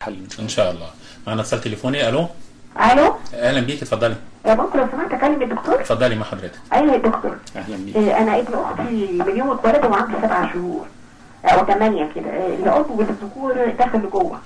حل ان شاء ان الله شاء الله معنا اتصال تليفوني الو الو اهلا بيك اتفضلي يا ممكن لو سمحت اكلم الدكتور اتفضلي مع حضرتك ايوه يا دكتور اهلا بيك إيه، انا ابن اختي من يوم اتولد وعنده سبع شهور او ثمانية كده إيه، العضو والذكور دخل لجوه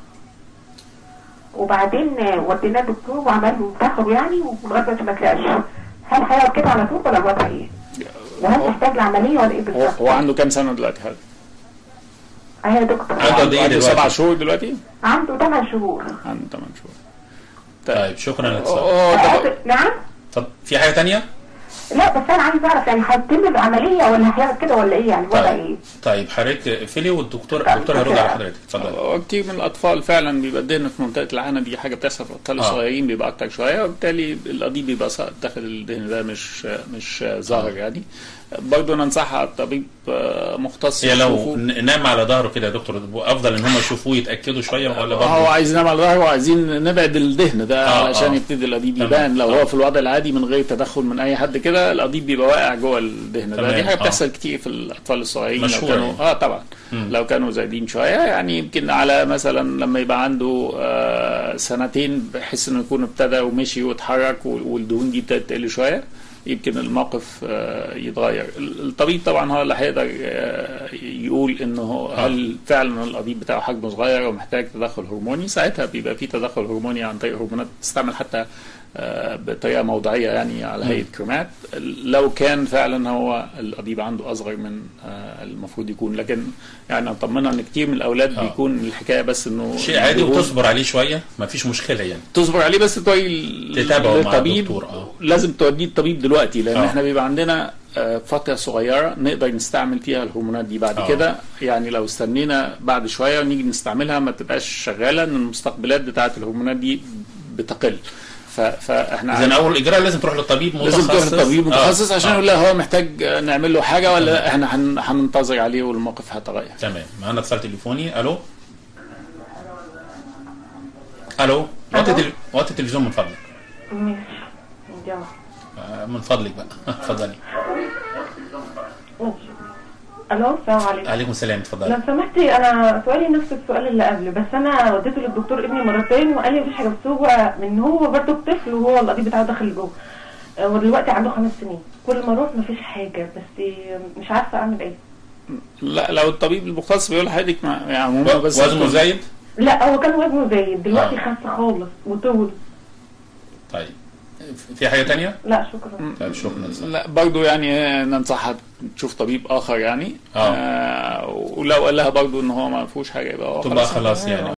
وبعدين آه، وديناه الدكتور وعمل له دخله يعني ولغايه دلوقتي ما طلعش هل هيقعد كده على طول ولا الوضع ايه؟ وهل محتاج لعمليه ولا ايه هو, بالظبط؟ هو عنده كام سنه دلوقتي حضرتك؟ ايوه يا دكتور عنده قد ايه عنده دلوقتي؟ سبع شهور دلوقتي؟ عنده ثمان شهور عنده 8 شهور طيب شكرا للاتصال هو ده- آه، نعم؟ طب في حاجه تانية لا بس انا عايز اعرف يعني هيتم العمليه ولا هيعمل كده ولا ايه يعني الوضع طيب ايه؟ طيب حضرتك اقفلي والدكتور الدكتور هيرد على حضرتك اتفضلي هو كتير من الاطفال فعلا بيبقى الدهن في منطقه العانه دي حاجه بتحصل في الاطفال آه. الصغيرين بيبقى اكتر شويه وبالتالي القضيب بيبقى ساقط داخل الدهن ده مش مش ظاهر يعني برضه ننصحها الطبيب آه، مختص هي لو يشوفه. ن- نام على ظهره كده يا دكتور افضل ان هم يشوفوه يتاكدوا شويه ولا هو برضه عايز ينام على ظهره وعايزين نبعد الدهن ده آه، علشان آه. يبتدي القضيب تمام. يبان لو آه. هو في الوضع العادي من غير تدخل من اي حد كده القضيب بيبقى واقع جوه الدهن ده تمام، دي حاجه آه. بتحصل كتير في الاطفال الصغيرين لو مشهورة كانوا يعني. اه طبعا مم. لو كانوا زايدين شويه يعني يمكن على مثلا لما يبقى عنده آه سنتين بحيث انه يكون ابتدى ومشي واتحرك وال- والدهون دي ابتدت تقل شويه يمكن الموقف آه، يتغير ال- الطبيب طبعا هو اللي هيقدر آه، يقول انه هو هل فعلا القضيب بتاعه حجمه صغير ومحتاج تدخل هرموني ساعتها بيبقى في تدخل هرموني عن طريق هرمونات تستعمل حتى آه، بطريقه موضعيه يعني على هيئه كريمات لو كان فعلا هو القضيب عنده اصغر من آه، المفروض يكون لكن يعني اطمنها ان كتير من الاولاد آه. بيكون الحكايه بس انه شيء عادي الدهون- وتصبر عليه شويه ما فيش مشكله يعني تصبر عليه بس تودي ال- تتابعه مع للطبيب الدكتور، آه. لازم توديه الطبيب دلوقتي لان آه. احنا بيبقى عندنا آه، فتره صغيره نقدر نستعمل فيها الهرمونات دي بعد آه. كده يعني لو استنينا بعد شويه ونيجي نستعملها ما تبقاش شغاله ان المستقبلات بتاعه الهرمونات دي بتقل ف- فاحنا اذا اول اجراء لازم تروح للطبيب متخصص لازم تروح للطبيب متخصص آه. عشان آه. يقول لها هو محتاج آه، نعمل له حاجه ولا احنا هن- هننتظر عليه والموقف هيتغير تمام معانا اتصال تليفوني الو الو وطي ألو. تل- وطي التلفزيون من فضلك ماشي يلا. آه، من فضلك بقى اتفضلي ماشي الو السلام عليكم عليكم السلام اتفضلي لو سمحتي انا سؤالي نفس السؤال اللي قبل بس انا وديته للدكتور ابني مرتين وقال لي مفيش حاجه بس هو من هو برضه طفل وهو القضيب بتاعه داخل جوه آه، ودلوقتي عنده خمس سنين كل ما اروح مفيش حاجه بس مش عارفه اعمل ايه لا لو الطبيب المختص بيقول لحضرتك ما- يعني عموما بس وزنه زايد لا هو كان وزنه زايد دلوقتي آه. خس خالص وطول طيب في حاجه تانية لا شكرا طيب شكرا لا برضو يعني ننصحها تشوف طبيب اخر يعني آه. آه ولو قال لها برضو ان هو ما فيهوش حاجه يبقى هو تبقى خلاص خلاص يعني